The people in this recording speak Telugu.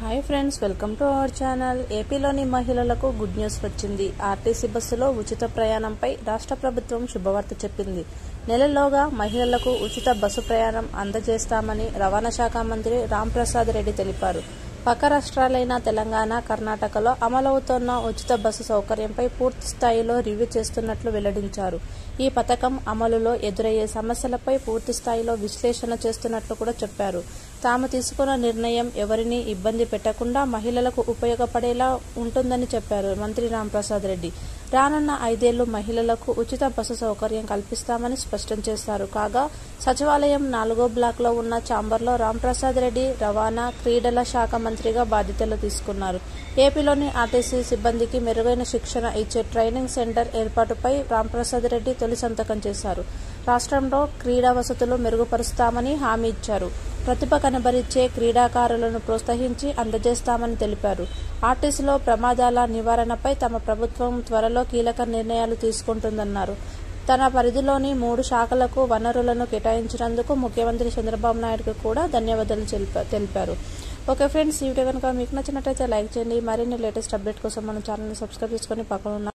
hi friends welcome to our channel ఏపీలోని మహిళలకు గుడ్ న్యూస్ వచ్చింది ఆర్టీసీ బస్సులో ఉచిత ప్రయాణంపై రాష్ట్ర ప్రభుత్వం శుభవార్త చెప్పింది నెలలోగా మహిళలకు ఉచిత బస్సు ప్రయాణం అందజేస్తామని రవాణా శాఖ మంత్రి రాంప్రసాద్ రెడ్డి తెలిపారు పక్క రాష్ట్రాలైన తెలంగాణ కర్ణాటకలో అమలవుతోన్న ఉచిత బస్సు సౌకర్యంపై పూర్తి స్థాయిలో రివ్యూ చేస్తున్నట్లు వెల్లడించారు ఈ పథకం అమలులో ఎదురయ్యే సమస్యలపై పూర్తి స్థాయిలో విశ్లేషణ చేస్తున్నట్లు కూడా చెప్పారు తాము తీసుకున్న నిర్ణయం ఎవరిని ఇబ్బంది పెట్టకుండా మహిళలకు ఉపయోగపడేలా ఉంటుందని చెప్పారు మంత్రి రాంప్రసాద్ రెడ్డి రానున్న ఐదేళ్లు మహిళలకు ఉచిత బస్సు సౌకర్యం కల్పిస్తామని స్పష్టం చేశారు కాగా సచివాలయం నాలుగో బ్లాక్లో ఉన్న ఛాంబర్లో రాంప్రసాద్ రెడ్డి రవాణా క్రీడల శాఖ మంత్రిగా బాధ్యతలు తీసుకున్నారు ఏపీలోని ఆర్టీసీ సిబ్బందికి మెరుగైన శిక్షణ ఇచ్చే ట్రైనింగ్ సెంటర్ ఏర్పాటుపై రాంప్రసాద్ రెడ్డి తొలి సంతకం చేశారు రాష్ట్రంలో క్రీడా వసతులు మెరుగుపరుస్తామని హామీ ఇచ్చారు ప్రతిభ కనబరిచే క్రీడాకారులను ప్రోత్సహించి అందజేస్తామని తెలిపారు ఆర్టీసీలో ప్రమాదాల నివారణపై తమ ప్రభుత్వం త్వరలో కీలక నిర్ణయాలు తీసుకుంటుందన్నారు తన పరిధిలోని మూడు శాఖలకు వనరులను కేటాయించినందుకు ముఖ్యమంత్రి చంద్రబాబు నాయుడుకు కూడా ధన్యవాదాలు తెలిపా- తెలిపారు ఓకే ఫ్రెండ్స్ ఈ వీడియో కనుక మీకు నచ్చినట్లయితే లైక్ చేయండి మరిన్ని లేటెస్ట్ అప్డేట్ కోసం మన ఛానల్ని సబ్స్క్రైబ్ చేసుకొని పక్కన ఉన్న